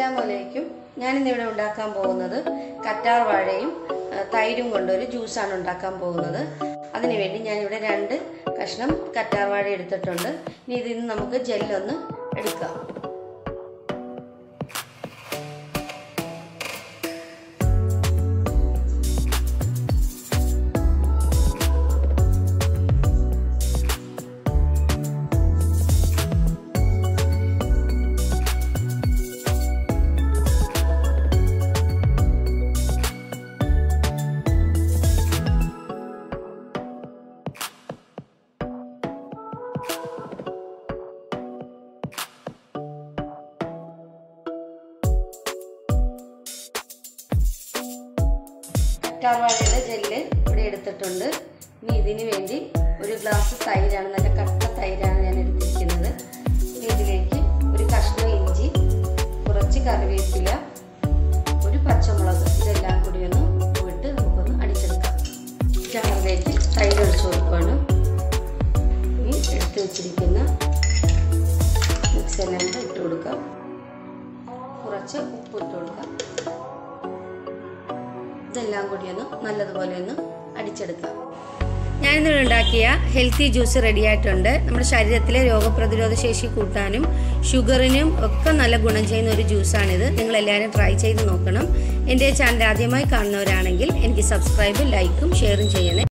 അസ്സാം വലൈക്കും ഞാനിന്നിവിടെ ഉണ്ടാക്കാൻ പോകുന്നത് കറ്റാർ വാഴയും ആ, തൈരും കൊണ്ടൊരു ജ്യൂസാണ് ഉണ്ടാക്കാൻ പോകുന്നത് അതിനുവേണ്ടി ഞാനിവിടെ രണ്ട് കഷ്ണം കറ്റാർ വാഴ എടുത്തിട്ടുണ്ട് ഇനി ഇതിൽ നിന്ന് നമുക്ക് ജെല്ലൊന്ന് എടുക്കാം കറ്റാർവാഴയുടെ ജെല്ല് ഇവിടെ എടുത്തിട്ടുണ്ട് ഇനി ഇതിന് വേണ്ടി ഒരു ഗ്ലാസ് തൈരാണ് നല്ല കട്ട തൈരാണ് ഞാൻ എടുത്തിരിക്കുന്നത് ഇനി ഇതിലേക്ക് ഒരു കഷ്ണം ഇഞ്ചി കുറച്ച് കറിവേപ്പില ഒരു പച്ചമുളക് ഇതെല്ലാം കൂടി ഒന്ന് ഇട്ട് നമുക്കൊന്ന് അടിച്ചെടുക്കാം ജാറിലേക്ക് തൈര് ഒഴിച്ചു കൊടുക്കുകയാണ് ഇനി എടുത്ത് വെച്ചിരിക്കുന്ന മിക്സ് എല്ലാം കൂടെ ഇട്ട് കൊടുക്കാം കുറച്ച് ഉപ്പ് ഇട്ട് കൊടുക്കാം ഇതെല്ലാം കൂടി ഒന്ന് നല്ലതുപോലെ ഒന്ന് അടിച്ചെടുക്കാം ഞാനിന്നിവിടെ ഉണ്ടാക്കിയ ഹെൽത്തി ജ്യൂസ് റെഡി ആയിട്ടുണ്ട് നമ്മുടെ ശരീരത്തിലെ രോഗപ്രതിരോധ ശേഷി കൂട്ടാനും ഷുഗറിനും ഒക്കെ നല്ല ഗുണം ചെയ്യുന്ന ഒരു ജ്യൂസാണിത് നിങ്ങൾ എല്ലാവരും ട്രൈ ചെയ്ത് നോക്കണം എൻ്റെ ചാനൽ ആദ്യമായി കാണുന്നവരാണെങ്കിൽ എനിക്ക് സബ്സ്ക്രൈബും ലൈക്കും ഷെയറും ചെയ്യണേ